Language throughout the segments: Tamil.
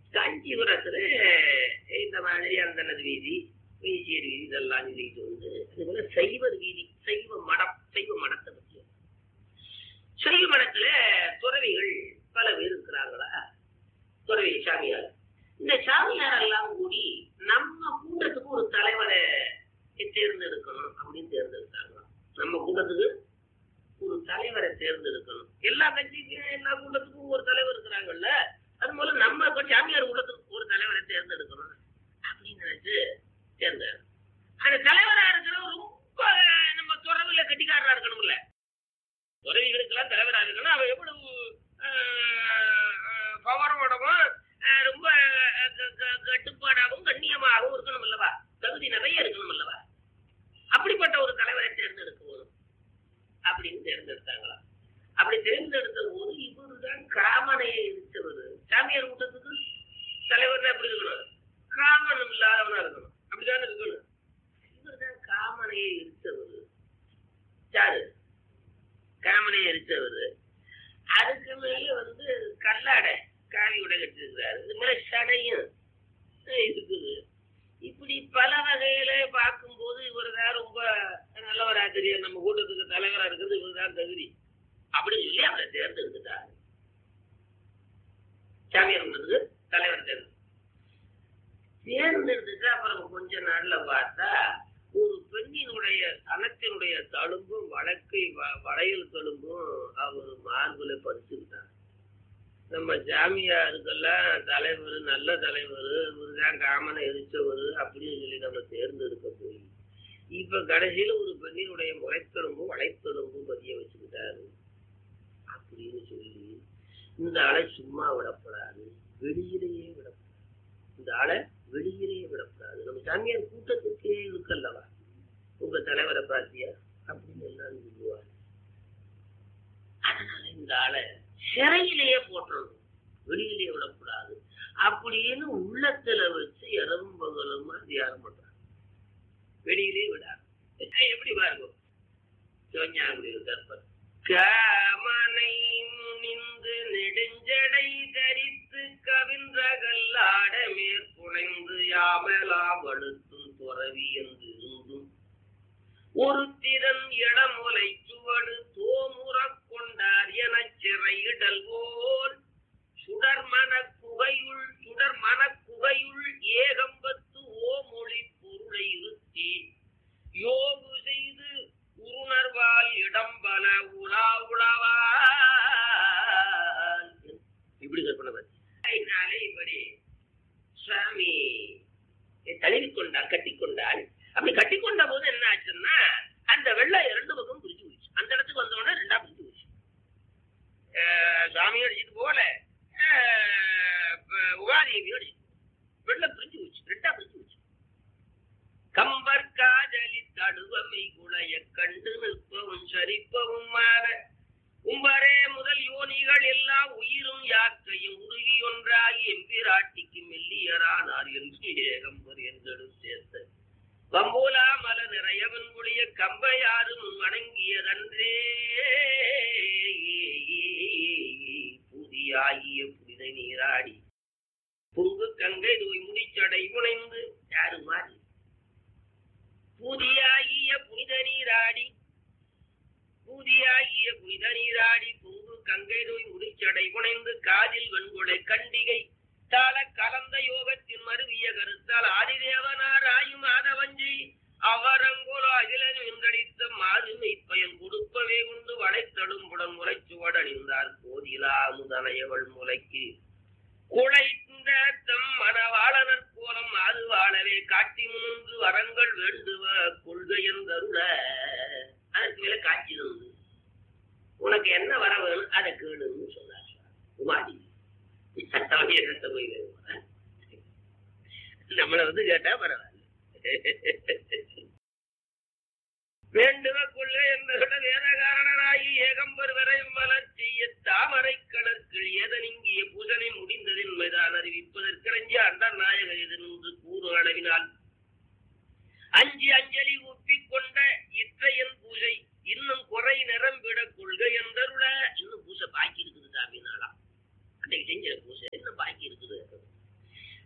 காஞ்சிபுரத்துல இந்த மாதிரி அந்தனது வீதி வீசியர் வீதி இதெல்லாம் சொல்லிட்டு வந்து அது போல சைவர் வீதி சைவ மடம் சைவ மடத்தை பற்றி சைவ மடத்துல துறவிகள் பல பேர் இருக்கிறாங்களா துறவி சாமியார் இந்த சாமியார் எல்லாம் கூடி நம்ம கூட்டத்துக்கு ஒரு தலைவரை தேர்ந்தெடுக்கணும் அப்படின்னு தேர்ந்தெடுத்தாங்க நம்ம கூட்டத்துக்கு ஒரு தலைவரை தேர்ந்தெடுக்கணும் எல்லா கட்சிக்கும் எல்லா கூட்டத்துக்கும் ஒரு தலைவர் இருக்கிறாங்கல்ல அது போல நம்ம இப்ப சாமியார் கூட்டத்துக்கு ஒரு தலைவரை தேர்ந்தெடுக்கணும் அப்படின்னு நினைச்சு தேர்ந்தெடு அந்த தலைவரா இருக்கிறவர் ரொம்ப நம்ம துறவுல கட்டிக்காரரா இருக்கணும்ல துறவிகளுக்கெல்லாம் தலைவரா இருக்கணும் அவ எவ்வளவு பவரோடவும் ரொம்ப க- க- கட்டுப்பாடாகவும் கண்ணியமாகவும் இருக்கணும் அல்லவா தகுதி நிறைய இருக்கணும் அல்லவா அப்படிப்பட்ட ஒரு தலைவரை தேர்ந்தெடுக்க போதும் அப்படின்னு தேர்ந்தெடுத்தாங்களா அப்படி தேர்ந்தெடுத்த போது இவருதான் காமனையை இருந்தவர் சாமியார் கூட்டத்துக்கு தலைவர் எப்படி இருக்கணும் காமனம் இல்லாதவனா இருக்கணும் அப்படிதானே இருக்கணும் இவர்தான் காமனையை இருந்தவர் யாரு காமனையை எரிச்சவர் அதுக்கு மேல வந்து கல்லாடை காவி உடை கட்டிருக்கிறாரு இது மேல சடையும் இருக்குது இப்படி பல வகையில பார்க்கும்போது இவர் தான் ரொம்ப நல்லவரா தெரியும் நம்ம கூட்டத்துக்கு தலைவரா இருக்கிறது இவர் தான் தகுதி அப்படின்னு சொல்லி அவரை தேர்ந்தெடுத்துட்டாரு சாமியார் கூட்டத்துக்கு தலைவர் தேர்ந்து தேர்ந்தெடுத்துட்டு அப்புறம் கொஞ்ச நாள்ல பார்த்தா ஒரு பெண்ணினுடைய தனத்தினுடைய தழும்பும் வழக்கை வ- வளையல் தழும்பும் அவர் மார்புல பதிச்சுக்கிட்டார் நம்ம ஜாமியாருக்கெல்லாம் தலைவர் நல்ல தலைவர் இவருதான் காமனை எரிச்சவர் அப்படின்னு சொல்லி நம்ம தேர்ந்தெடுக்க போய் இப்ப கடைசியில ஒரு பெண்ணினுடைய முளைத்தெலும்பும் வளைத்தெலும்பும் பதிய வச்சுக்கிட்டாரு அப்படின்னு சொல்லி இந்த ஆளை சும்மா விடப்படாது வெளியிலேயே விடப்படாது இந்த ஆளை வெளியிலேயே விடப்படாது நம்ம சாமியார் கூட்டத்துக்கே இருக்கல்லவா உங்க தலைவரை பார்த்தியா அப்படின்னு எல்லாம் சொல்லுவார் அதனால இந்த ஆளை சிறையிலேயே போட்டுறணும் வெளியிலேயே விடக்கூடாது அப்படின்னு உள்ளத்துல வச்சு இரவும் பகலுமா தியானம் பண்றாங்க வெளியிலே விடாது எப்படி பாருங்க சிவஞானகுடி இருக்கார் காமனை முனிந்து நெடுஞ்சடை தரித்து கவின்ற கல்லாட மேற்குணைந்து யாமலா வழுத்தும் துறவி என்று இருந்தும் ஒரு திறன் இடமுலை சுவடு தோமுறக் கொண்டார் எனச் சிறையிடல் போல் சுடர்மன குகையுள் சுடர்மன குகையுள் ஏகம்பத்து ஓமொழி பொருளை இருத்தி யோகு செய்து உருணர்வால் இடம்பல உலா உழவால் இப்படி கற்பனை பண்ணி அதனாலே இப்படி சுவாமி தழுவிக்கொண்டார் கட்டிக்கொண்டாள் அப்படி கட்டிக்கொண்ட போது என்ன ஆச்சுன்னா அந்த வெள்ளம் இரண்டு பக்கம் பிரிஞ்சு போச்சு அந்த இடத்துக்கு வந்த உடனே ரெண்டா பிரிஞ்சு போச்சு அஹ் சாமி அடிச்சிட்டு போல அஹ் ப- உகாதேவி அடிச்சிட்டு வெள்ளம் பிரிஞ்சு போச்சு ரெண்டா பிரிஞ்சு போச்சு கம்பர் காதலி தடுவமை குளைய கண்டு நிற்பவும் சரிப்பவும் மாற உம்பரே முதல் யோனிகள் எல்லாம் உயிரும் யாக்கையும் உருகி ஒன்றாகி எம்பிராட்டிக்கு மெல்லியரானார் என்று ஏகம்பர் என்றெடுத்தேத்த வம்போலா மல நிறையவன் உடைய கம்பையாரும் வணங்கியதன்றே புதியாகிய புனித நீராடி பொங்கு கங்கை நோய் முடிச்சடை முனைந்து யாரு மாறி புதியாகிய புனித நீராடி பூதியாகிய புனித நீராடி பொங்கு கங்கை நோய் முடிச்சடை புனைந்து காதில் வெண்குடை கண்டிகை தாள கலந்த யோகத்தின் மருவிய கருத்தால் ஆதிதேவனார் ஆயும் ஆதவஞ்சி அவரங்கோல அகிலன் என்றடித்த மாதுமை பயன் கொடுப்பவே உண்டு வளைத்தழும்புடன் முளைச்சுவடணிந்தார் போதிலா முதனையவள் முளைக்கு குழைந்த தம் மனவாளனர் கோலம் அது வாழவே காட்டி முன்னின்று வரங்கள் வேண்டுவ கொள்கையந்தருள அதற்கு மேல காட்சி தந்து உனக்கு என்ன வர வேணும் அதை கேளுன்னு சொன்னார் உமாதி இடத்த போய் கேட்கணும். நம்மளை வந்து கேட்டா பரவாயில்ல வேண்டுவ கொள்ளை என்பதுட வேதகாரணராகி ஏகம்பர் வரை மலர் செய்ய தாமரை கடற்கில் ஏதனிங்கிய பூஜனை முடிந்ததின் மீதான் அறிவிப்பதற்கிரஞ்சி அண்டர் நாயகர் இது நின்று கூறு அளவினால் அஞ்சு அஞ்சலி ஒப்பிக் கொண்ட இற்றையன் பூஜை இன்னும் குறை நிரம்பிட கொள்கை என்றருள இன்னும் பூசை பாக்கி இருக்குது சாமி நாளா அன்னைக்கு செஞ்ச பூசை இன்னும் பாக்கி இருக்குது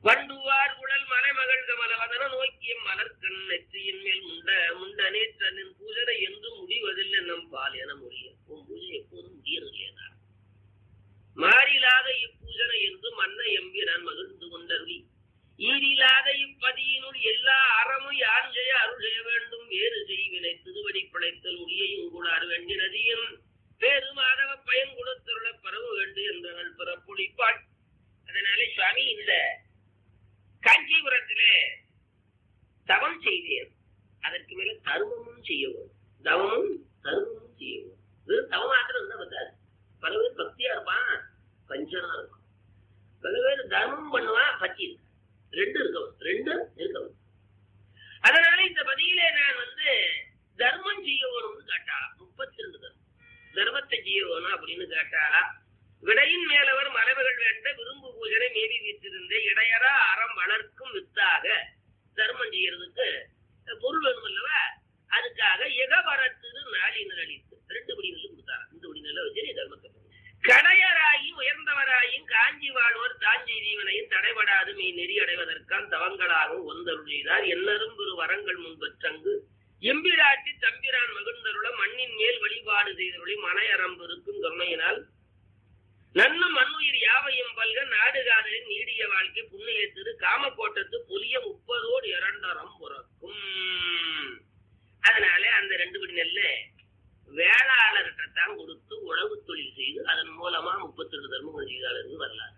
வண்டுவார் குழல் மலைமகள் கமலவதன நோக்கிய மலர்கண் நெற்றியின் மேல் முண்ட முண்ட நேற்றனின் பூஜனை என்று முடிவதில்லை நம் பால் என முடிய உன் பூஜை எப்போதும் முடியவில்லை மாறிலாத இப்பூஜனை என்று மன்ன எம்பி நான் மகிழ்ந்து கொண்டருளி ஈரிலாத இப்பதியினுள் எல்லா அறமும் யான் செய்ய அருள் செய்ய வேண்டும் வேறு செய்வினை திருவடி பிழைத்தல் ஒளியையும் கூடார் வேண்டினதியும் வேறு மாதவ பயன் கொடுத்தருள பரவ வேண்டும் என்றவள் பிறப்புளிப்பாள் அதனால சுவாமி இந்த காஞ்சிபுரத்திலே தவம் செய்தேன் அதற்கு மேல தருமமும் செய்யவும் தவமும் தருமமும் செய்யவும் வெறும் தவம் மாத்திரம் இருந்தா பத்தாது பல பேர் பக்தியா இருப்பான் பஞ்சனா இருக்கும் பல பேர் தர்மம் பண்ணுவான் பச்சி இருக்கு ரெண்டு இருக்கவும் ரெண்டு இருக்கவும் அதனால இந்த பதியிலே நான் வந்து தர்மம் செய்ய வேணும்னு கேட்டாளா முப்பத்தி ரெண்டு தர்மம் தர்மத்தை செய்ய வேணும் அப்படின்னு கேட்டாளா விடையின் மேலவர் மலைவுகள் வேண்ட விரும்பு பூஜனை மேவி வீற்றிருந்த இடையரா அறம் வளர்க்கும் வித்தாக தர்மம் செய்யறதுக்கு பொருள் வேணும் அல்லவா அதுக்காக எகவரத்திரு நாளினர் அளித்து ரெண்டு படி நெல் கொடுத்தாங்க இந்த படி நெல்லை வச்சு நீ தர்மத்தை பண்ணு. கடையராகி உயர்ந்தவராயும் காஞ்சி வாழ்வோர் தாஞ்சி ஜீவனையும் தடைபடாது மெய் நெறி அடைவதற்கான் தவங்களாகவும் ஒந்தருள் செய்தார் என்னரும் பெரு வரங்கள் முன்பற்றங்கு எம்பிராட்டி தம்பிரான் மகிழ்ந்தருள மண்ணின் மேல் வழிபாடு செய்தருளி மனையரம்பு இருக்கும் கருணையினால் நன்னு மண்ணுயிர் யாவையும் பல்க நாடு காதலின் நீடிய வாழ்க்கை புண்ணிய திரு காமக்கோட்டத்து புலிய முப்பதோடு இரண்டரம் பிறக்கும் அதனால அந்த ரெண்டு படி நெல்ல வேளாளர்கிட்ட தான் கொடுத்து உழவு தொழில் செய்து அதன் மூலமா முப்பத்தி ரெண்டு தர்மங்கள் செய்தாளர்கள் வரலாறு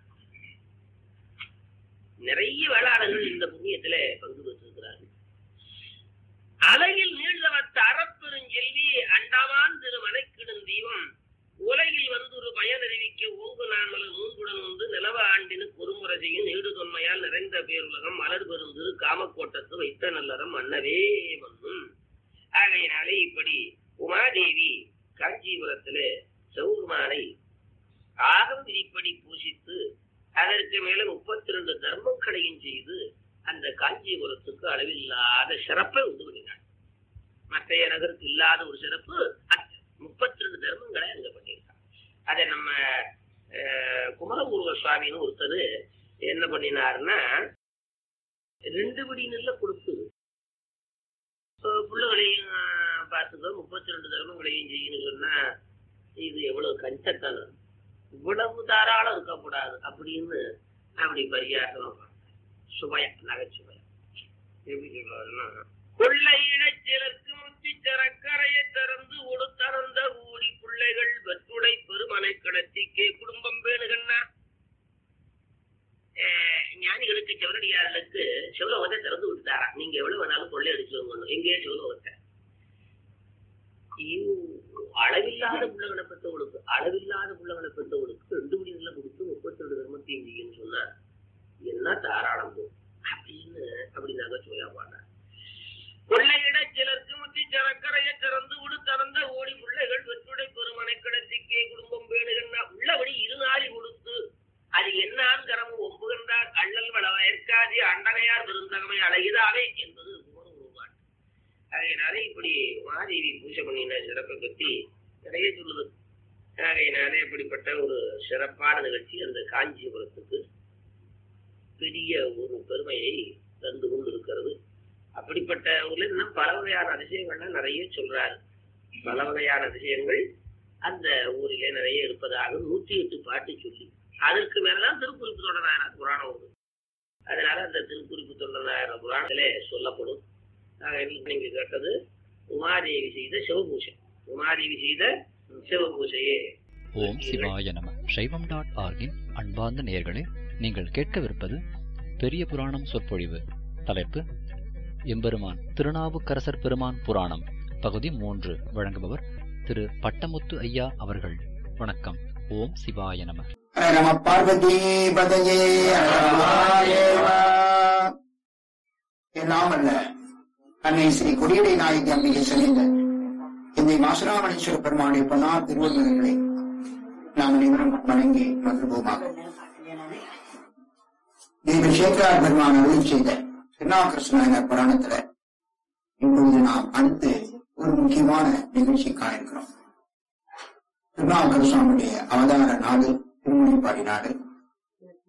நிறைய வேளாளர்கள் இந்த புண்ணியத்திலே பங்கு பெற்றிருக்கிறார்கள் அலையில் நீழ்தவத்த அறப்பெருஞ்செல்வி அண்டவான் திரு மலைக்கிடும் தெய்வம் உலகில் வந்துரு பயனறிவிக்க ஓங்கு நான்மலர் மூன்றுடன் வந்து நிலவ ஆண்டினு பொறுமுறை செய்யும் நீடு தொன்மையால் நிறைந்த பேருலகம் மலர் பெருந்திரு காமக்கோட்டத்து வைத்த நல்லறம் மன்னவே மன்னும் ஆகையினாலே இப்படி உமாதேவி காஞ்சிபுரத்திலே சௌகுமானை ஆகம் விதிப்படி பூசித்து அதற்கு மேல முப்பத்தி ரெண்டு தர்மங்களையும் செய்து அந்த காஞ்சிபுரத்துக்கு அளவில்லாத சிறப்பை உண்டு பண்ணினார் மற்ற நகருக்கு இல்லாத ஒரு சிறப்பு முப்பத்தி ரெண்டு தர்மங்களை அங்க பண்ணியிருக்காங்க அதை நம்ம அஹ், குமரகுருவ சுவாமின்னு ஒருத்தர் என்ன பண்ணினாருன்னா ரெண்டு படி நெல்ல கொடுத்து அஹ், பிள்ளைகளையும் அஹ், பார்த்துக்கோ முப்பத்தி ரெண்டு தர்மங்களையும் செய்யணும்னு சொன்னா இது எவ்வளவு கஞ்சத்தனம் இவ்வளவு தாராளம் இருக்கக்கூடாது அப்படின்னு அப்படி பரியாசமா பார்த்தார். சுமையா நகைச்சுமையா எப்படி சொல்றாருன்னா கொள்ளையிடச் சிலர்க்கு முத்தி சரக்கரையை திறந்து உடுத்தறந்த ஊடி பிள்ளைகள் வெற்றுடை பெருமனை கிடத்திக்கே குடும்பம் பேணுகண்ணா அஹ் ஞானிகளுக்கு செவரடியார்களுக்கு சிவலோகத்தை திறந்து விட்டுட்டாரா நீங்க எவ்வளவு வேணாலும் கொள்ளை அடிச்சு எங்கேயே சிவலோகத்தை இவ்- அளவில்லாத பிள்ளைகளை பெற்றவங்களுக்கு அளவில்லாத பிள்ளைகளை பெற்றவங்களுக்கு ரெண்டு மணி கொடுத்து முப்பத்தி ரெண்டு தர்மத்தையும் செய்யுன்னு சொன்னா என்ன தாராளம் போ. அப்படின்னு அப்படி நகைச்சுவையா பாடுறார் கொள்ளையிட சிலருக்கு முத்தி சரக்கரையை திறந்து விடு திறந்த ஓடி பிள்ளைகள் வெற்றுடை பெருமனை கிடத்திக்கே குடும்பம் வேணுகன்னா உள்ளபடி இருநாளி கொடுத்து அது என்னான்கரம் ஒம்புகின்றார் அள்ளல் வளவயற்காதி அண்டனையார் பெருந்தகமை அழகிதாவே என்பது ஒரு உருவாட்டு ஆகையினாலே இப்படி மாதேவி பூஜை பண்ணின சிறப்பை பற்றி நிறைய சொல்லுது ஆகையினாலே இப்படிப்பட்ட ஒரு சிறப்பான நிகழ்ச்சி அந்த காஞ்சிபுரத்துக்கு பெரிய ஒரு பெருமையை தந்து கொண்டிருக்கிறது அப்படிப்பட்ட ஊர்ல இன்னும் பல வகையான அதிசயங்கள்லாம் நிறைய சொல்றாரு பல வகையான அதிசயங்கள் அந்த ஊரிலே நிறைய இருப்பதாக நூற்றி எட்டு பாட்டு சொல்லி அதற்கு மேலதான் திருக்குறிப்பு தொடராயிரம் புராணம் உண்டு அதனால அந்த திருக்குறிப்பு தொடராயிரம் புராணத்திலே சொல்லப்படும் ஆக இன்னைக்கு நீங்க கேட்டது உமாதேவி செய்த சிவபூஜை உமாதேவி செய்த சிவபூஜையே ஓம் சிவாய நம சைவம் டாட் ஆர்கின் அன்பார்ந்த நேயர்களே நீங்கள் கேட்கவிருப்பது பெரிய புராணம் சொற்பொழிவு தலைப்பு எம்பெருமான் திருநாவுக்கரசர் பெருமான் புராணம் பகுதி மூன்று வழங்குபவர் திரு பட்டமுத்து ஐயா அவர்கள் வணக்கம் ஓம் சிவாய நம நம பார்வதி பதையே எல்லாம் அல்ல அன்னை ஸ்ரீ கொடியடை நாயகி அம்பிகை செறிந்த இந்த மாசுராமணேஸ்வர பெருமானுடைய பொன்னார் திருவள்ளுவர்களை நாம் அனைவரும் வணங்கி மகிழ்வோமாக தெய்வ சேகரார் பெருமான் அருள் செய்த திருநாகிருஷ்ணர் புராணத்துல இப்பொழுது நாம் அடுத்து ஒரு முக்கியமான நிகழ்ச்சி காண இருக்கிறோம் திருநாவுக்கர சுவாமியுடைய அவதார நாடு திருமணிப்பாடி நாடு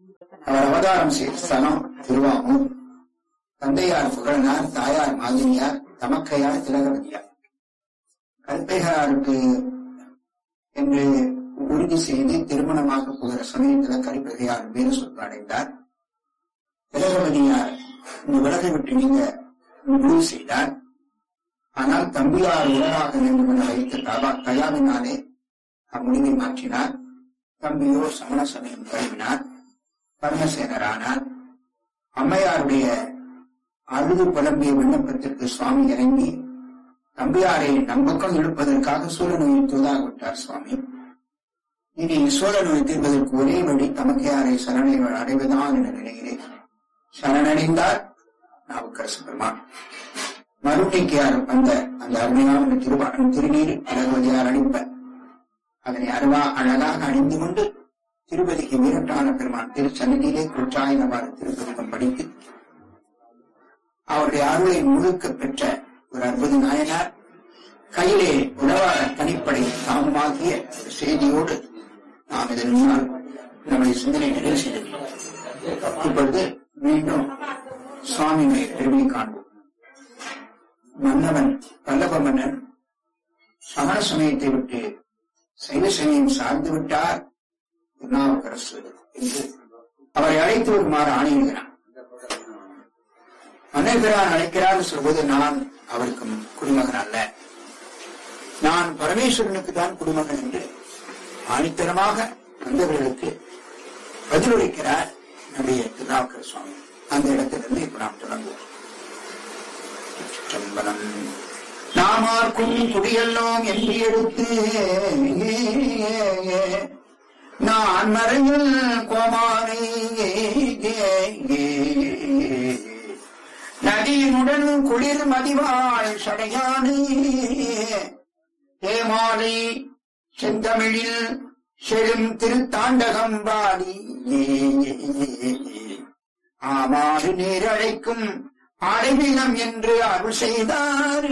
அவர் அவதாரம் செய்த ஸ்தலம் திருவாமூர் தந்தையார் புகழனார் தாயார் மாதிரியார் தமக்கையார் திலகவதியார் கல்பைகளாருக்கு என்று உறுதி செய்து திருமணமாக போகிற சமயத்தில் கரிப்பகையார் வீர சொத்து அடைந்தார் திலகவதியார் இந்த உலகை விட்டு நீங்க முடிவு செய்தார் ஆனால் தம்பியார் உலகாக வேண்டும் என வைத்த தபா தயாவினாலே அம்முடிவை மாற்றினார் தம்பியோ சமண சமயம் கழுவினார் பரமசேனரானார் அம்மையாருடைய அழுது புலம்பிய விண்ணப்பத்திற்கு சுவாமி இறங்கி தம்பியாரை நம்பக்கம் இழுப்பதற்காக சூழநோயை தூதாக விட்டார் சுவாமி இனி சூழநோயை தீர்ப்பதற்கு ஒரே வழி தமக்கையாரை சரணை அடைவதுதான் என நினைக்கிறேன் சரணடைந்தார் நாவுக்கரசு பெருமான் மறுநீக்கியார் வந்த அந்த அருமையான திருவாரன் திருநீர் பகவதியார் அளிப்ப அதனை அருவா அழகாக அணிந்து கொண்டு திருப்பதிக்கு வீரட்டான பெருமான் திருச்சன்னதியிலே குற்றாயினவாறு திருப்பதிகம் படித்து அவருடைய அருளை முழுக்க பெற்ற ஒரு அற்புத நாயனார் கையிலே உணவார தனிப்படை தாமுமாகிய ஒரு செய்தியோடு நாம் இதன் முன்னால் நம்முடைய சிந்தனை நிறைவு செய்திருக்கிறோம் இப்பொழுது மீண்டும் சுவாமியை பெருமை காண்போம் மன்னவன் பல்லவ மன்னன் சமண சமயத்தை விட்டு சைவ சமயம் சார்ந்து விட்டார் திருநாவுக்கரசு என்று அவரை அழைத்து வருமாறு ஆணையிடுகிறான் மன்னர்பிரான் அழைக்கிறார் சொல்வது நான் அவருக்கு குடிமகன் அல்ல நான் பரமேஸ்வரனுக்கு தான் குடிமகன் என்று ஆணித்தரமாக வந்தவர்களுக்கு பதிலளிக்கிறார் நம்முடைய திருநாவுக்கர சுவாமி அந்த இடத்திலிருந்து இப்ப நாம் தொடங்குவோம் சிற்றம்பலம் நாமார்க்கும் குடியெல்லாம் என்று எடுத்து நான் மறையில் கோமானை நதியினுடன் குளிர் மதிவாள் சடையானே தேமாலை செந்தமிழில் செழும் திருத்தாண்டகம் பாடி ஆமாறு நீரழைக்கும் அடைவினம் என்று அருள் செய்தார்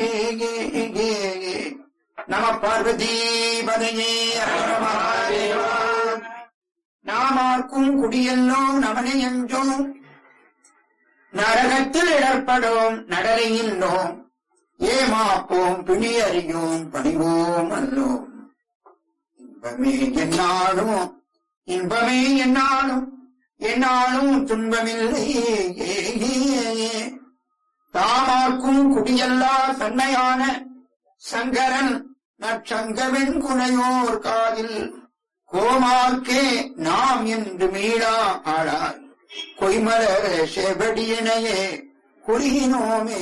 நம பார்வதி பதையே நாமார்க்கும் குடியெல்லாம் நமனை என்றோம் நரகத்தில் இடர்படோம் நடலையில்லோம் ஏமாப்போம் பிணி அறியோம் பணிவோம் அல்லோம் இன்பமே என்னாலும் இன்பமே என்னாலும் என்னாலும் துன்பமில்லை தாமார்க்கும் குடியல்லா தன்மையான சங்கரன் நற்சங்கவெண் குனையோர் காதில் கோமார்க்கே நாம் என்று மீளா ஆளாய் கொய்மலர் செவடியினையே குறுகினோமே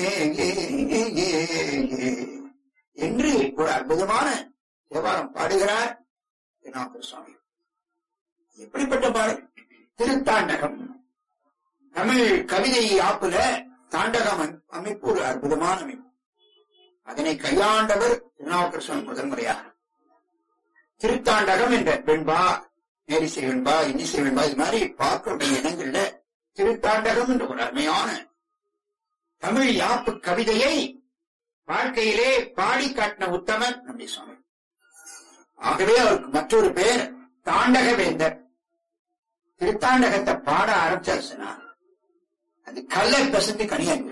என்று ஒரு அற்புதமான தேவாரம் பாடுகிறார் திருநாகர் சுவாமி எப்படிப்பட்ட பாடல் திருத்தாண்டகம் தமிழ் கவிதை ஆப்புல தாண்டகம் அமைப்பு ஒரு அற்புதமான அமைப்பு அதனை கையாண்டவர் திருநாவுக்கர் சுவாமி முதன்முறையாக திருத்தாண்டகம் என்ற வெண்பா நேரிசை வெண்பா இன்னிசை வெண்பா இது மாதிரி பார்க்கக்கூடிய இடங்கள்ல திருத்தாண்டகம் என்ற ஒரு அருமையான தமிழ் யாப்பு கவிதையை வாழ்க்கையிலே பாடி காட்டின உத்தமன் நம்முடைய சுவாமி ஆகவே அவருக்கு மற்றொரு பெயர் தாண்டக வேந்தர் திருத்தாண்டகத்தை பாட ஆரம்பிச்சாச்சுன்னா அது கல்லை பசந்து கனியாங்க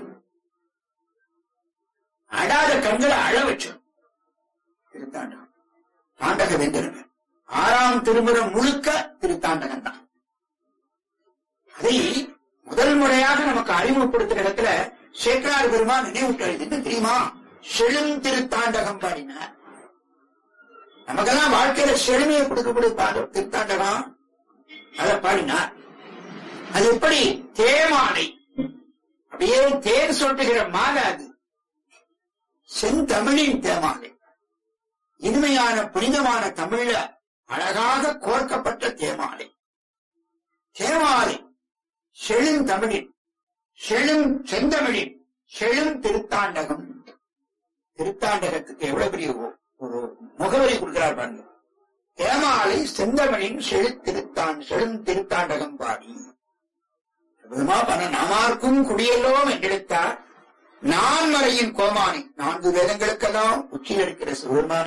அடாத கண்களை அழ வச்சிடும் திருத்தாண்டகம் தாண்டக வேந்தருங்க ஆறாம் திருமுறை முழுக்க திருத்தாண்டகம் தான் அதை முதல் முறையாக நமக்கு அறிமுகப்படுத்துற இடத்துல சேக்கரார் பெருமான் நினைவுட்டு என்ன தெரியுமா செழும் திருத்தாண்டகம் பாடினார் நமக்கெல்லாம் வாழ்க்கையில செழுமையை கொடுக்கக்கூடிய பாடம் திருத்தாண்டகம் அதை பாடினார் அது எப்படி தேமாலை அப்படியே தேர் சொட்டுகிற மாலை அது செந்தமிழின் தேமாலை இனிமையான புனிதமான தமிழ்ல அழகாக கோர்க்கப்பட்ட தேமாலை தேமாலை செழுந்தமிழின் செழும் செந்தமிழின் செழும் திருத்தாண்டகம் திருத்தாண்டகத்துக்கு எவ்வளவு பெரிய ஒ- ஒரு முகவரி கொடுக்கிறார் பாருங்க தேமாலை செந்தமிழின் செழுத்திருத்தான் செழும் திருத்தாண்டகம் பாடி அற்புதமா பண்ண நாமார்க்கும் குடியெல்லோம் என்றெடுத்தார் நான்மறையின் கோமானி நான்கு வேதங்களுக்கெல்லாம் உச்சியில் இருக்கிற சிவபெருமானி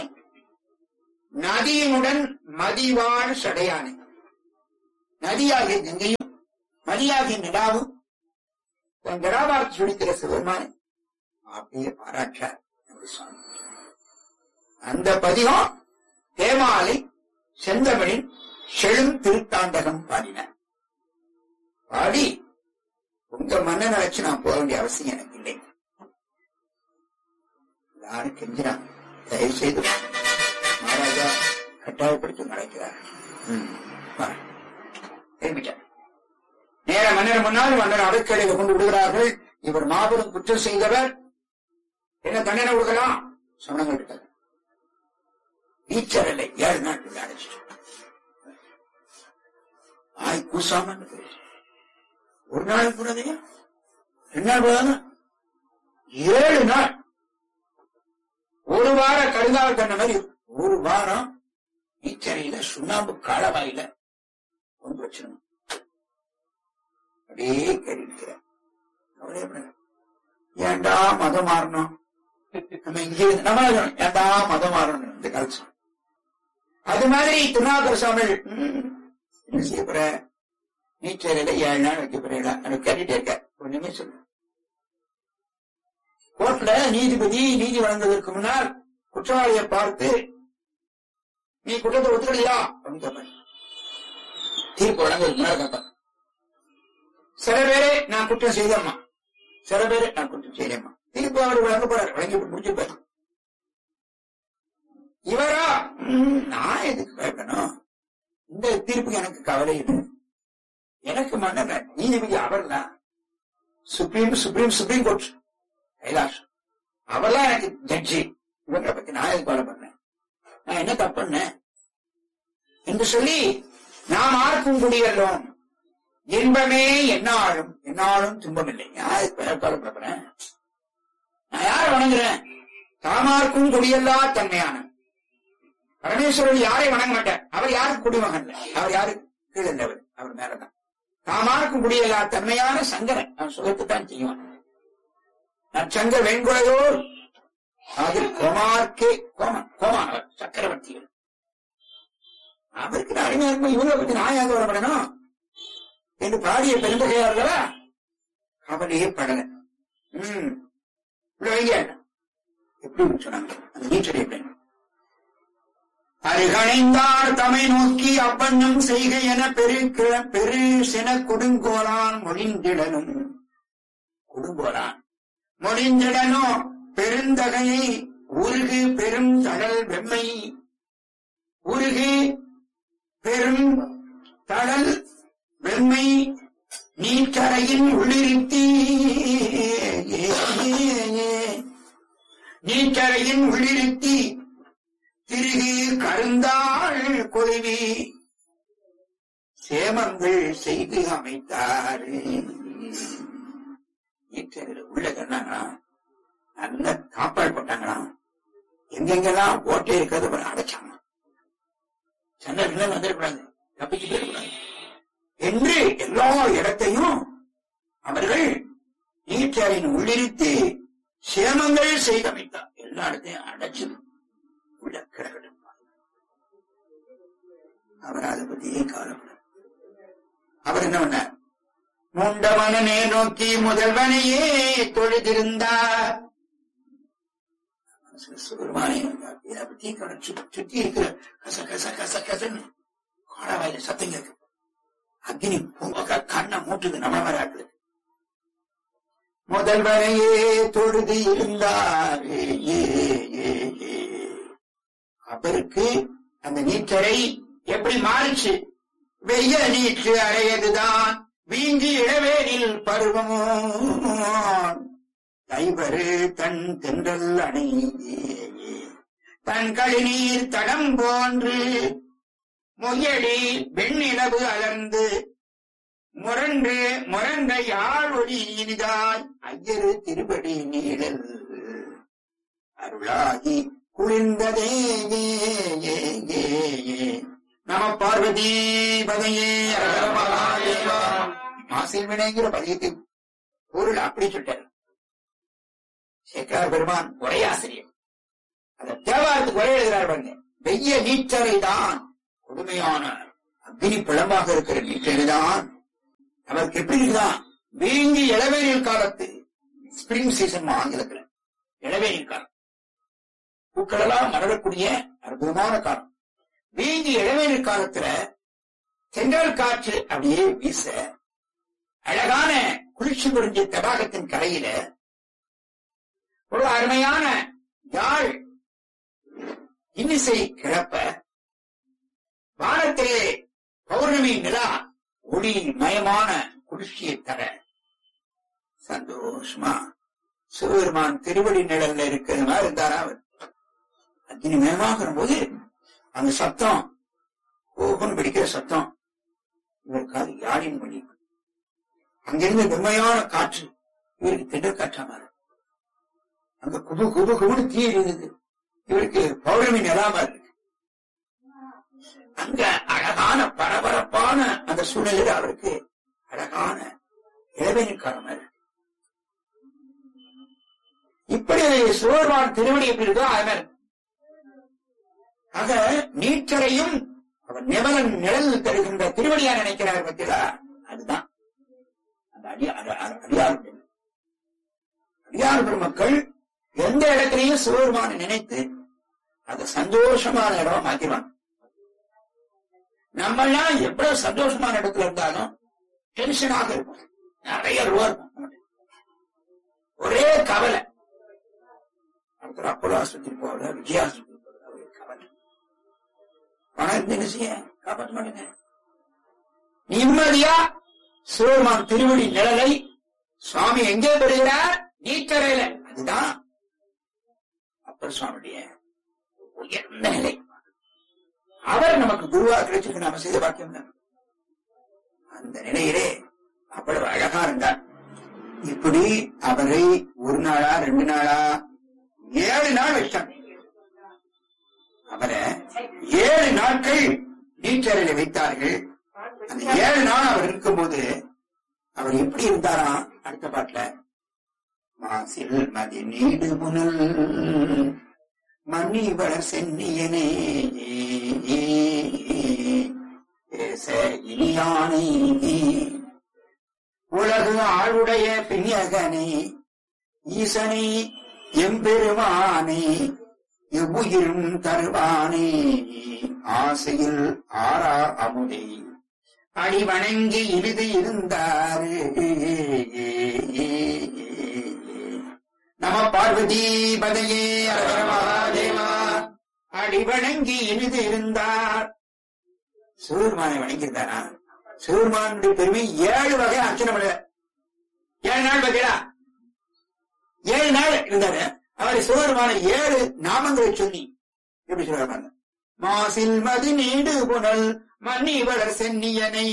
நதியினுடன் மதிவாழ் சடையானை நதியாகிய கங்கையும் பதியாகிய நிலாவும் தன் நிலாவார்த்து சுழிக்கிற சிவருமான் அப்படியே பாராட்டார் நம்முடைய சுவாமி அந்த பதிகம் தேமாலை செந்தமிழின் செழும் திருத்தாண்டகம் பாடினார் பாடி உங்க மன்னனை வச்சு நான் போக வேண்டிய அவசியம் எனக்கு இல்லை எல்லாரும் கெஞ்சினான் தயவு செய்து வா. மகாராஜா கட்டாயப்படுத்தி நடக்கிறார் ம், வா. திரும்பிட்டார் நேர மன்னர் முன்னால் மன்னர் அடுக்கலையில கொண்டு விடுகிறார்கள் இவர் மாபெரும் குற்றம் செய்தவர் என்ன தண்டனை கொடுக்கலாம் சமணங்கள் கிட்ட டீச்சர் இல்லை ஏழு நாட்கள் அடைச்சிட்டு ஆய் கூசாம இருந்தது. ஒரு நாள் கூடதையா ரெண்டு நாள் போதானா ஏழு நாள் ஒரு வார கருங்காவல் கண்ண மாதிரி ஒரு வாரம் நீச்சரையில சுண்ணாம்பு காலவாயில ஒன்று வச்சிருந்தோம் அப்படியே கேட்டிருக்கிறேன் அவரே பண்ணல. ஏன்டா மதம் மாறணும் நம்ம இங்க இருந்து- நம்ம சொல்லணும், ஏன்டா மதம் மாறணும் இந்த காலத்து அது மாதிரி திருநாகர சுவாமி ம், என்ன செய்ய போற நீச்சரையில ஏழு நாள் வைக்க போறீங்களா எனக்கு கேட்டுட்டே இருக்க ஒண்ணுமே சொல்லு கோர்ட்ல நீதிபதி நீதி வழங்குவதற்கு முன்னால் குற்றவாளியை பார்த்து நீ குற்றத்தை ஒத்துக்கலையா அப்படின்னு கேட்பாரு தீர்ப்பு வழங்குவதற்கு முன்னால் கேட்பார் சில பேரு நான் குற்றம் செய்தேம்மா சில பேரு நான் குற்றம் செய்தேம்மா தீர்ப்பு அவர் வழங்க போறாரு வழங்கி முடிச்சிருப்பாரு இவரா ம், நான் எதுக்கு பயப்படணும் இந்த தீர்ப்புக்கு எனக்கு கவலை இல்லை எனக்கு மன்னர் நீதிபதி அவர் தான் supreme supreme supreme court Kailash அவர்லாம் எனக்கு ஜட்ஜி இவங்களை பத்தி நான் எதுக்கு கவலை பண்ணேன் நான் என்ன தப்பு பண்ணேன் என்று சொல்லி நாம் ஆர்க்கும் குடியல்லோம் இன்பமே என்னாலும் என்னாலும் துன்பமில்லை நான் எதுக்கு கவலைப்படுறேன் நான் யாரை வணங்குறேன் தாமார்க்கும் குடியல்லா தன்மையான பரமேஸ்வரன் யாரை வணங்க மாட்டார் அவர் யாருக்கு குடிமகன் இல்லை. அவர் யாரு கீழே இருந்தவர் அவர் மேலதான் தாமார்க்கும் குடியல்லா தன்மையான சங்கரன் அவன் சுகத்தைத்தான் செய்வான் நற்சங்க வெண்குலையோர் அதில் கோமார்க்கே கோமன் கோமானவர் சக்கரவர்த்திகள் அவருக்கு அருமையா இருக்கும் இவங்களை பத்தி நான் ஏன் வரப்படணும் என்று பாடிய பெருந்தகையார்களா கவலையே படல ம் இப்படி வைங்க எப்படி சொன்னாங்க அந்த நீச்சல் எப்படி அருகணைந்தார் தமை நோக்கி அப்பண்ணம் செய்க என பெரு கிழ- பெரு சென கொடுங்கோலான் மொழிந்திடனும் கொடுங்கோலான் மொழிந்திடனோ பெருந்தகையை உருகு பெரும் தடல் வெம்மை உருகு பெரும் தடல் வெம்மை நீச்சரையின் உள்ளிருத்தி நீச்சரையின் உள்ளிருத்தி திருகி கருந்தாள் கொழுவி சேமங்கள் செய்து அமைத்தார் நீச்சரில் உள்ள சொன்னாங்களாம் நல்ல காப்பாடு போட்டாங்களாம் எங்கெங்கெல்லாம் போட்டே இருக்கிறது பாரு அடைச்சாங்க சன்னர்கள் வந்துடக்கூடாது தப்பிச்சு போயிடக்கூடாது என்று எல்லா இடத்தையும் அவர்கள் நீச்சரின் உள்ளிருத்தி சேமங்கள் செய்தமைத்தார் எல்லா இடத்தையும் அடைச்சு உள்ள கிடக்கட்டும் அவர் அதை பத்தியே கவலைப்பட அவர் என்ன பண்ணார் முண்டவனே நோக்கி முதல்வனையே தொழுதிருந்தார் சுகுருமானே இதை பத்தி கவலை சு- சுத்தி இருக்கிற கச கச கச கசன்னு காலவாயில சத்தம் கேட்கு அக்னி பூங்க கண்ணை மூட்டுது நம்ம மாதிரி ஆட்கள் முதல்வனையே தொழுது இருந்தார் ஏ, ஏ, ஏ, ஏ. அவருக்கு அந்த நீச்சரை எப்படி மாறிச்சு வெய்ய நீச்சு அறையதுதான் வீங்கி இளவேனில் பருவமோ தைவரு தன் தென்றல் அணை தன் கழிநீர் தடம் போன்று முயடி வெண்ணிலவு அலர்ந்து முரண்டு முரண்ட யாழ் ஒளி இனிதாய் ஐயரு திருபடி நீழல் அருளாகி குளிர்ந்ததே ஏ, ஏ, ஏ, ஏ. நம பார்வதி பதையே மாசில் வினைங்கிற பதியத்தை பொருள் அப்படி சொல்லிட்டார் சேக்கரார் பெருமான் உரையாசிரியர் அந்த தேவாரத்துக்கு உரை எழுதுகிறார் பாருங்க வெய்ய நீச்சரை தான் கொடுமையான அக்னி பிளம்பாக இருக்கிற நீச்சரை தான் அவருக்கு எப்படி இருக்குதான் வீங்கி இளவேனில் காலத்து ஸ்பிரிங் சீசன் ஆங்கிலத்துல இளவேனில் காலம் பூக்களெல்லாம் மலரக்கூடிய அற்புதமான காலம் வீங்கி இளவேனில் காலத்துல தென்றல் காற்று அப்படியே வீச அழகான குளிர்ச்சி புரிஞ்சிய தடாகத்தின் கரையில ஒரு அருமையான யாழ் இன்னிசை கிளப்ப வானத்திலே பௌர்ணமி நிலா ஒளி மயமான குளிர்ச்சியை தர சந்தோஷமா சிவபெருமான் திருவடி நிழல்ல இருக்கிற மாதிரி இருந்தாரா அவர் அக்னி மயமாகிற போது அந்த சத்தம் கோபம் பிடிக்கிற சத்தம் இவருக்காக யாழின் வழி அங்கிருந்து வெம்மையான காற்று இவருக்கு திடல் காற்றா மாறு அங்க குபு குபு குபுன்னு தீ இருந்தது இவருக்கு பௌர்ணமி நிலாம இருக்கு அங்க அழகான பரபரப்பான அந்த சூழ்நிலையில் அவருக்கு அழகான இளவேனில் காலம் இருக்கு இப்படி சிவபெருமான் திருவடி எப்படி இருக்கோ அது மாதிரி ஆக நீச்சரையும் அவர் நிபலன் நிழல் தருகின்ற திருவடியா நினைக்கிறார் பத்தியா அதுதான் அந்த அடியா அட- அட- அடியார் பெண். அடியார் பெருமக்கள் எந்த இடத்திலையும் சிவபெருமானை நினைத்து அதை சந்தோஷமான இடமா மாத்திடுவாங்க நம்மெல்லாம் எவ்வளவு சந்தோஷமான இடத்துல இருந்தாலும் டென்ஷனாக இருக்கும் நிறைய ரூபா இருக்கும் நம்மகிட்ட. ஒரே கவலை ஒருத்தர் அப்போலோ ஆஸ்பத்திரி போகல விஜய ஆஸ்பத்திரி போகல ஒரே கவலை பணம் இருந்து என்ன செய்ய காப்பாற்ற மாட்டேங்க நிம்மதியா சிவபெருமான் திருவடி நிழலை சுவாமி எங்கே பெறுகிறார் நீச்சரையில அதுதான் அப்பர் சுவாமியுடைய உயர்ந்த நிலை அவர் நமக்கு குருவா கிடைச்சிருக்கு நாம செய்த பாக்கியம் தான் அந்த நிலையிலே அவ்வளவு அழகா இருந்தார் இப்படி அவரை ஒரு நாளா ரெண்டு நாளா ஏழு நாள் வச்சாங்க அவரை ஏழு நாட்கள் நீச்சரையில வைத்தார்கள் அந்த ஏழு நாள் அவர் இருக்கும்போது அவர் எப்படி இருந்தாராம் அடுத்த பாட்டுல மாசில் மதி நீடு புனல் மணி வளர் சென்னியனே பேச இனியானை உலகு ஆளுடைய பிரியகனே ஈசனை எம்பெருமானே எவ்வுயிரும் தருவானே ஆசையில் ஆறா அமுதே அடி வணங்கி இறுதி இருந்தாரு நம பார்வதி பதையே அரகர மகாதேவா அடி வணங்கி இனிது இருந்தார் சிவருமானை வணங்கியிருந்தாரா சிவருமானுடைய பெருமை ஏழு வகை அர்ச்சனை பண்ண ஏழு நாள் பார்த்தீங்களா ஏழு நாள் இருந்தாரு அவர் சிவருமான ஏழு நாமங்களை சொல்லி எப்படி சொல்றாங்க மாசில் மதி நீடு புனல் மணி வளர் சென்னியனை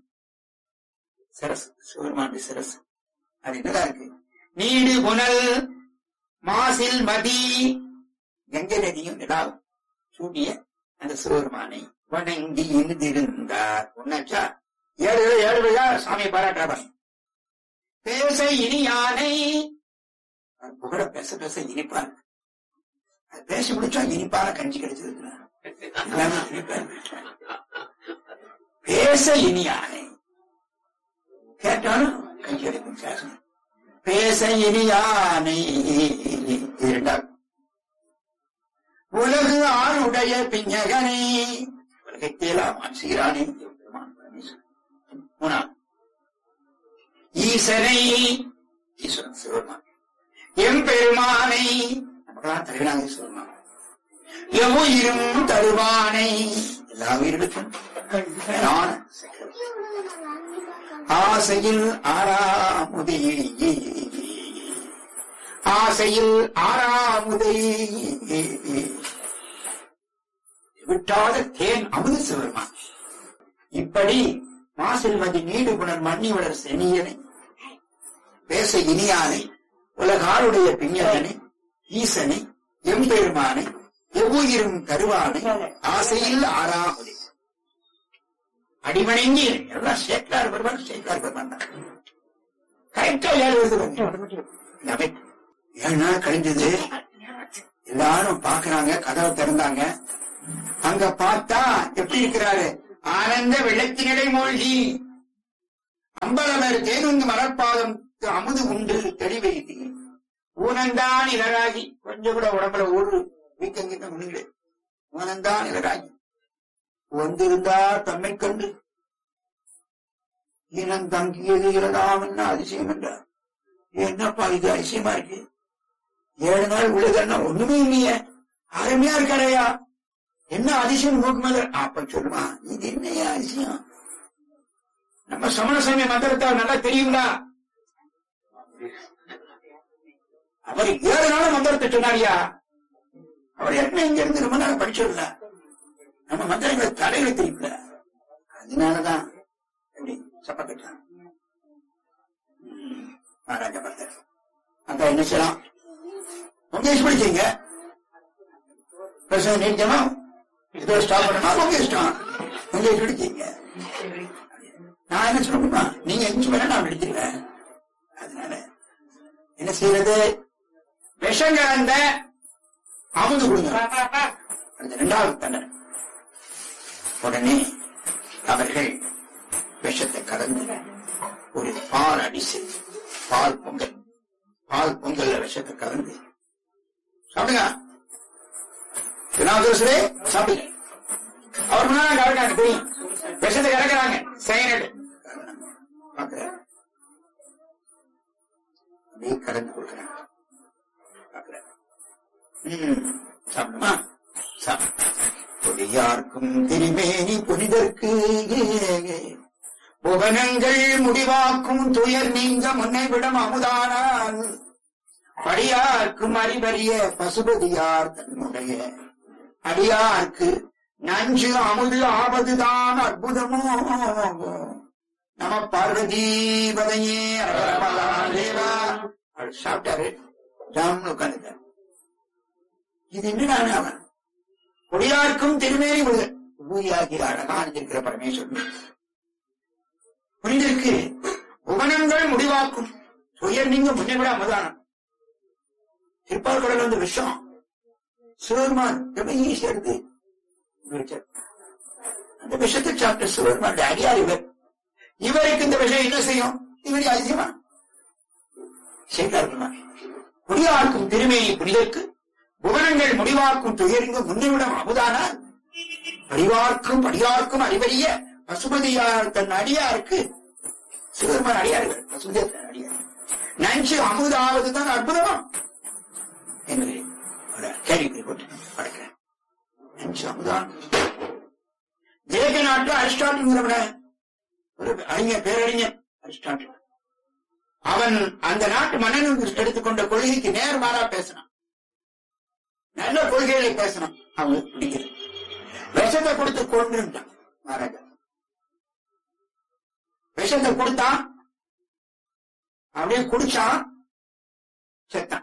சரஸ் சிவருமானுடைய சரஸ் அது என்னதான் இருக்கு நீடு புனல் மாசில் மதி கங்கை நதியும் நிலாவும் சூடிய அந்த சிவருமானை வணங்கி இருந்திருந்தார் ஒன்னாச்சா ஏழு ஏழு விழா சாமியை பாராட்டார் பேச இனி யானை அவர் புகழ பேச பேச இனிப்பார் அது பேசி முடிச்சா இனிப்பான கஞ்சி கிடைச்சது எல்லாமே இனிப்பா இருக்கு. பேச இனி யானை கேட்டாலும் கஞ்சி கிடைக்கும் பேசணும் பேச இனி யானை இரண்டாம் உலகு ஆளுடைய பிஞகனை உலகத்தேலாம் சீரானே எம்பெருமான் பரமேஸ்வரன். மூணாம் ஈசனை ஈஸ்வரன் சிவருமான் எம்பெருமானை நமக்கெல்லாம் தலைவனாக சிவருமான் எவ்வுயிரும் தருவானை எல்லா உயிர்களுக்கும் மேலான சக்கரவர்த்தி. ஆசையில் ஆறாமுதே ஆசையில் ஆறாமுதே விட்டாத தேன் அமுது சிவருமான் இப்படி மாசில் மதி நீடு புனர் மண்ணி வளர் செனியனை பேச இனியானை உலகாருடைய பிஞகனை ஈசனை எம்பெருமானை எவ்வுயிரும் தருவானை ஆசையில் ஆறாமுதே அடிமணங்கி எல்லாம் சேக்கலார் பெருமான் சேக்கலார் பெருமான் தான் கரெக்டா ஏழு வருது பாருங்க. இந்த அமைப்பு. ஏழு நாள் கழிஞ்சது எல்லாரும் பாக்குறாங்க கதவை திறந்தாங்க அங்க பார்த்தா எப்படி இருக்கிறாரு ஆனந்த வெள்ளத்தினடை மூழ்கி அம்பலமர் தேனுந்து மலர்பாதம் அமுது உண்டு தெளிவெய்தி ஊனந்தான் இளராகி கொஞ்சம் கூட உடம்புல ஒரு வீக்கங்கிட்ட முடியல ஊனந்தான் இளராகி வந்திருந்தார் தம்மை கண்டு இனம் தங்கியது இறதாம் என்ன அதிசயம் என்றார் என்னப்பா இது அதிசயமா இருக்கு ஏழு நாள் உள்ளதுன்னா ஒண்ணுமே இல்லையே அருமையா இருக்காரையா என்ன அதிசயம் நோக்கு மேல அப்ப சொல்லுமா இது என்னையா அதிசயம் நம்ம சமண சமய மந்திரத்தை நல்லா தெரியுங்களா அவர் ஏழு நாள் மந்திரத்தை சொன்னாரியா அவர் என்ன இங்க இருந்து ரொம்ப நாள் படிச்சிடல நம்ம மந்திரங்களை தலைகளை தெரியும்ல அதனாலதான் எப்படி சப்ப கட்டான் மகாராஜா பக்தர் அந்த என்ன செய்யலாம் உங்க இஷ்டம் படிச்சீங்க பிரசவம் நீட்டணும் இதோ ஸ்டாப் பண்ணணும் உங்க இஷ்டம் உங்க இஷ்டம் படிச்சீங்க நான் என்ன சொல்லணுமா நீங்க எங்க வேணா நான் படிச்சிருவேன் அதனால என்ன செய்யறது விஷம் கலந்த அமுது கொடுங்க அந்த இரண்டாவது தண்டனை உடனே அவர்கள் விஷத்தை கலந்து ஒரு பால் அடிச்சு பால் பொங்கல் பால் பொங்கல்ல விஷத்தை கலந்து சாப்பிடுங்க திருநாவுக்கரசரே சாப்பிடுங்க அவர் முன்னாடி கலக்காங்க தெரியும் விஷத்தை கலக்கிறாங்க சைனடு பாக்குறாரு அப்படியே கலந்து கொடுக்குறாங்க பாக்குறாரு ம், சாப்பிடுமா சாப்பிடு பொடியார்க்கும் திருமேனி புனிதற்கு புவனங்கள் முடிவாக்கும் துயர் நீங்க முன்னை விடம் அமுதானான் படியார்க்கும் அறிவறிய பசுபதியார் தன்னுடைய அடியார்க்கு நஞ்சு அமுது ஆவதுதான் அற்புதமோ நம பார்வதீபதையே தேவா அவர் சாப்பிட்டாரு ராம்னு உட்காந்துட்டார் இது என்னடான அவன் கொடியார்க்கும் திருமேனி விடு பூயாகி அழகா அணிஞ்சிருக்கிற பரமேஸ்வரன் புரிந்திருக்கு புவனங்கள் முடிவாக்கும் துயர் நீங்க முன்னே விட அமதானம் திருப்பார்கடல் வந்து விஷம் சிவபெருமான் ரொம்ப ஈஸியா எடுத்து வச்சார். அந்த விஷத்தை சாப்பிட்ட சிவபெருமான் அடியார் இவர் இவருக்கு இந்த விஷயம் என்ன செய்யும் இவருக்கு அதிசயமா செய்தார் பெருமான். குடியார்க்கும் திருமேனி புனிதற்கு புவனங்கள் முடிவாக்கும் துயரிங்க முன்னிவிடம் அமுதானால் படிவார்க்கும் படியார்க்கும் அறிவறிய பசுபதியார் தன் அடியாருக்கு சிவபெருமான் அடியார்கள் பசுபதியார் தன் அடியார் நஞ்சு அமுதாவது தான் அற்புதமா என்று ஒரு கேள்வி போட்டு படைக்கிறேன் நஞ்சு அமுதான் தேக நாட்டு அரிஸ்டாட்டில்ங்கிறவன ஒரு அறிஞர் பேரறிஞர் அரிஸ்டாட்டில் அவன் அந்த நாட்டு மன்னன் எடுத்துக்கொண்ட கொள்கைக்கு நேர்மாறா பேசினான் நல்ல கொள்கைகளை பேசணும் அவங்களுக்கு பிடிக்குது விஷத்தை கொடுத்து கொண்டுட்டான் மகாராஜா விஷத்தை கொடுத்தான் அப்படியே குடிச்சான் செத்தான்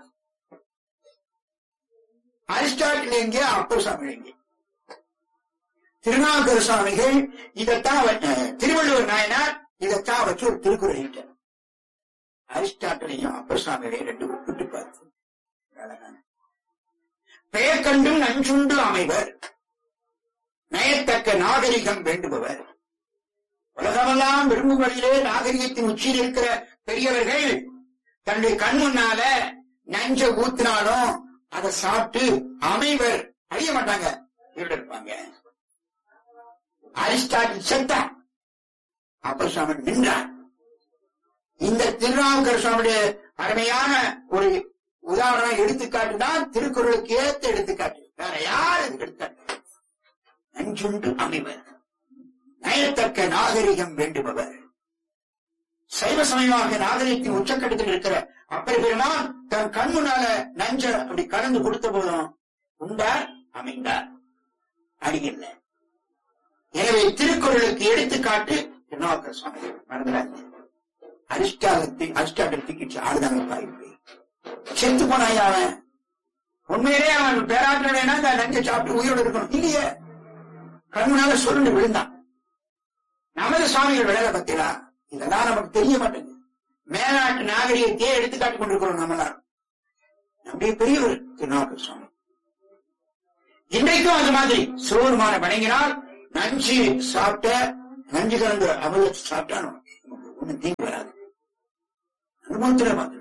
அரிஸ்டாட்டில் எங்கே அப்பர் சாமி எங்கே திருநாவுக்கர சுவாமிகள் இதைத்தான் அவர், அஹ், திருவள்ளுவர் நாயனார் இதைத்தான் வச்சு ஒரு திருக்குறள் எழுதிட்டார். அரிஸ்டாட்டிலையும் அப்பர் சுவாமிகளையும் ரெண்டு விட்டு பார்த்து அழகான பெயர் கண்டும் நஞ்சுண்டு அமைவர் நயத்தக்க நாகரிகம் வேண்டுபவர் உலகமெல்லாம் விரும்பும் வழியிலே நாகரிகத்தின் உச்சியில் இருக்கிற பெரியவர்கள் தன்னுடைய கண் முன்னால நஞ்ச ஊத்தினாலும் அதை சாப்பிட்டு அமைவர் அழிய மாட்டாங்க உயிரோட இருப்பாங்க அரிஸ்டாட்டில் செத்தான் அப்ப சுவாமி நின்றார் இந்த திருநாவுக்கர் சுவாமியுடைய அருமையான ஒரு உதாரணம் எடுத்துக்காட்டு தான் திருக்குறளுக்கு ஏத்த எடுத்துக்காட்டு வேற யார் இதுக்கு எடுத்துக்காட்டு நஞ்சுண்டு அமைவர் நயத்தக்க நாகரிகம் வேண்டுபவர் சைவ சமயமாக நாகரிகத்தின் உச்சக்கட்டத்தில் இருக்கிற அப்பர் பெருமான் தன் கண் முன்னால நஞ்ச அப்படி கலந்து கொடுத்த போதும் உண்டார் அமைந்தார் அடியில்ல எனவே திருக்குறளுக்கு எடுத்துக்காட்டு திருநாவுக்கர் சுவாமி மறந்துடாதீங்க அரிஷ்டாலத்தை அரிஷ்டாட்டில் தூக்கிச்சு ஆடுதாங்க பாய்ப்பு செத்து போனாயா அவன் உண்மையிலே அவன் பேராற்றலைனா இந்த நஞ்சை சாப்பிட்டு உயிரோடு இருக்கணும் இல்லையே கண்முனால சொல்லுண்டு விழுந்தான் நமது சுவாமிகள் விழல பத்திரா இதெல்லாம் நமக்கு தெரிய மாட்டேங்குது மேலாட்டு நாகரிகத்தையே எடுத்துக்காட்டி கொண்டிருக்கிறோம் நம்மளாம் நம்முடைய பெரியவர் திருநாவுக்கர் சுவாமி இன்றைக்கும் அது மாதிரி சிவபெருமான வணங்கினால் நஞ்சு சாப்பிட்ட நஞ்சு கலந்து அமிர்தத்தை சாப்பிட்டாலும் நமக்கு ஒண்ணு தீங்கு வராது அனுபவத்துல பார்த்துருக்கோம்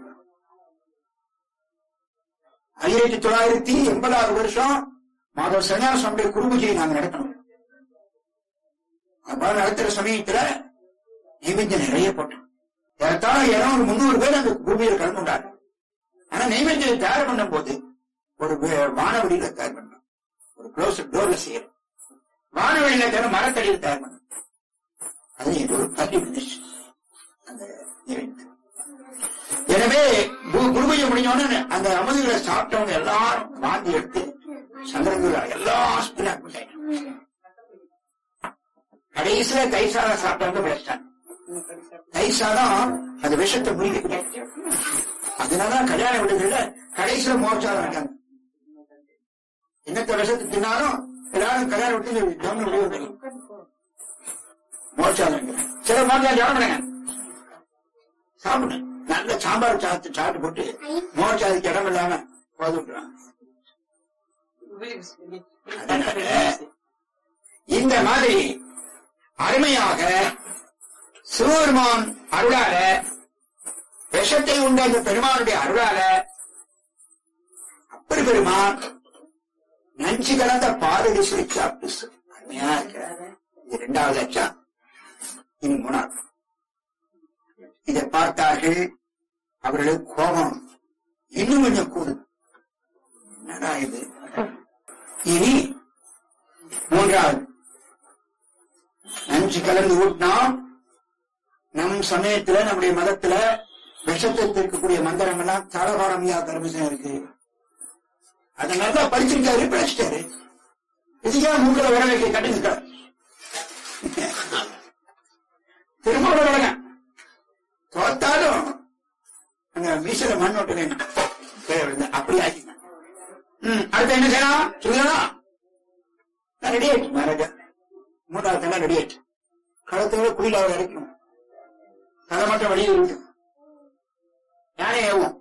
ஆயிரத்தி தொள்ளாயிரத்தி எண்பதாவது வருஷம் மாதவ சன்னியாசனுடைய குருபூஜையை நாங்க நடத்தணும் அப்ப நடத்துற சமயத்துல நைவேத்தியம் நிறைய போட்டோம் ஏறத்தாழ இருநூறு முந்நூறு பேர் அந்த பூமியில் கலந்து கொண்டாரு ஆனா நைவேத்தியம் தயார் பண்ணும் போது ஒரு வே- வானவெளியில தயார் பண்ணோம் ஒரு க்ளோஸ் டோர்ல செய்யறோம் வானவெளியில தவிர மரத்தடியில் தயார் பண்ணோம் அது எனக்கு ஒரு பள்ளி வந்துச்சு அந்த நைவேத்தியம் எனவே கு- குருபூஜை முடிஞ்ச உடனே அந்த அமுதுகளை சாப்பிட்டவங்க எல்லாரும் வாந்தி எடுத்து சங்கரங்குரா எல்லா ஹாஸ்பிட்டல் பண்ணிட்டாங்க கடைசியில தைசாதம் சாப்பிட்டவங்க பேசிட்டாங்க தைசாதம் அந்த விஷத்தை முடிக்க அதனாலதான் கல்யாண விடுதல கடைசியில மோட்சாதம் இருக்காங்க என்னத்த விஷத்தை தின்னாலும் எல்லாரும் கல்யாண விட்டு கவனம் விடுவது மோட்சாதம் சில மோட்சம் சாப்பிடுங்க சாப்பிடுங்க நல்ல சாம்பார் சாத்து சாப்பிட்டு போட்டு மோட்சாதுக்கு இடம் இல்லாம போதுன்றாங்க அதனால இந்த மாதிரி அருமையாக சிவபெருமான் அருளால விஷத்தை உண்ட அந்த பெருமானுடைய அருளால அப்படி பெருமான் நஞ்சு கலந்த பாலடி சுவை சாப்பிட்டு சு- அருமையா இருக்கிறாரு இது இரண்டாவது அச்சா இனி மூணாவது இதை பார்த்தார்கள் அவர்களுக்கு கோபம் இன்னும் கொஞ்சம் கூடும் என்னடா இது இனி மூன்றாவது நஞ்சு கலந்து ஊட்டினா நம் சமயத்துல நம்முடைய மதத்துல விஷத்தை இருக்கக்கூடிய மந்திரம் எல்லாம் தலபாரமியா கர்மசம் இருக்கு அதை நல்லா படிச்சிருக்காரு படிச்சிட்டாரு இதுக்கே மூக்கில விட வைக்க கட்டுங்க திரும்ப விடங்க தோத்தாலும் அங்க மீசல மண் ஓட்டு வேணும் கீழே விழுந்து அப்படி ஆக்கிங்க ம் அடுத்து என்ன செய்யலாம் சொல்லலாம் நான் ரெடி ஆயிட்டு மகாராஜா மூன்றாவது தலை ரெடி ஆயிட்டு களத்தோட குளியில் அவர் இறக்கணும் தலை மட்டும் வெளியே இருக்கு யாரே ஏவும்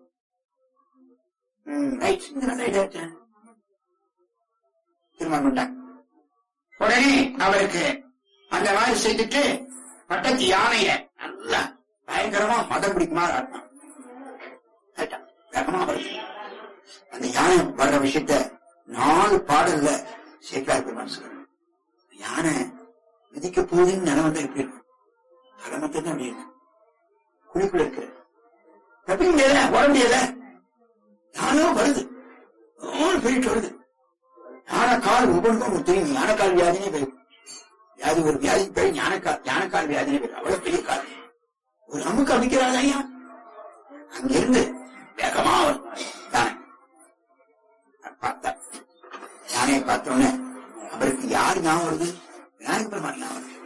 ரைட் ரைட் ஆயிட்டேன் தீர்மானம் பண்ணிட்டாங்க உடனே அவருக்கு அந்த மாதிரி செய்துட்டு பட்டத்து யானைய நல்லா பயங்கரமா மதம் பிடிக்குமா ஆட்டினான் ஆயிட்டான். வேகமா வருது அந்த யானை வர்ற விஷயத்த நாலு பாடல்ல சேக்கார் பெருமான் சொல்றாரு யானை மிதிக்க போகுதுன்னு நிலவந்தா எப்படி இருக்கும் தலை மட்டும் தான் அப்படி இருக்கும் குழிக்குள்ள இருக்கு தப்பிக்க முடியாத வர முடியாத யானோ வருது ஓன்னு போயிட்டு வருது யானை கால் ஒவ்வொன்றுக்கும் ஒரு தெரியும் யானைக்கால் வியாதினே பேர் வியாதி ஒரு வியாதிக்கு பேர் ஞானக்கால் ஞானக்கால் வியாதினே பேர் அவ்வளவு பெரிய கால் ஒரு அமுக்கு அமைக்கிறாள் ஐயா அங்கிருந்து வேகமா வரும் யானை பார்த்தா யானையை பார்த்தோன்னே அவருக்கு யார் ஞாபகம் வருது விநாயக பெருமான் ஞாபகம் வருது.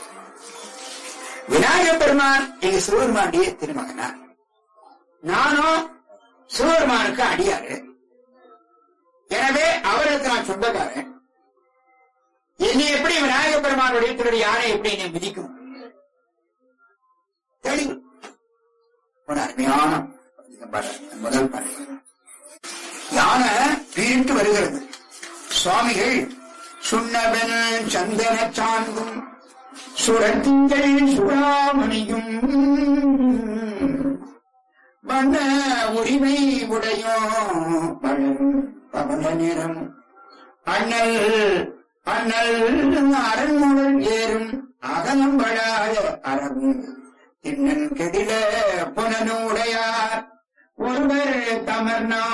விநாயக பெருமான் எங்க சிவபெருமானுடைய திருமகனா நானும் சிவபெருமானுக்கு அடியாரு எனவே அவருக்கு நான் சொந்தக்காரன் என்னை எப்படி விநாயக பெருமானுடைய திருடைய யானை எப்படி என்னை மிதிக்கும் தெளிவு ஒரு அருமையான இந்த பாடல், முதல் பாடல் யானை பீரிட்டு வருகிறது சுவாமிகள் சுண்ணவன் சந்தன சாந்தும் சுரத்திங்கள் சுடாமணியும் வண்ண உரிமை உடையோ பவன நிறம் அண்ணல் அண்ணல் அரண்முடல் ஏறும் அகலம்படாத அறவும் இன்னன் கெடில புனனுடையார் ஒருவர் தமர்னா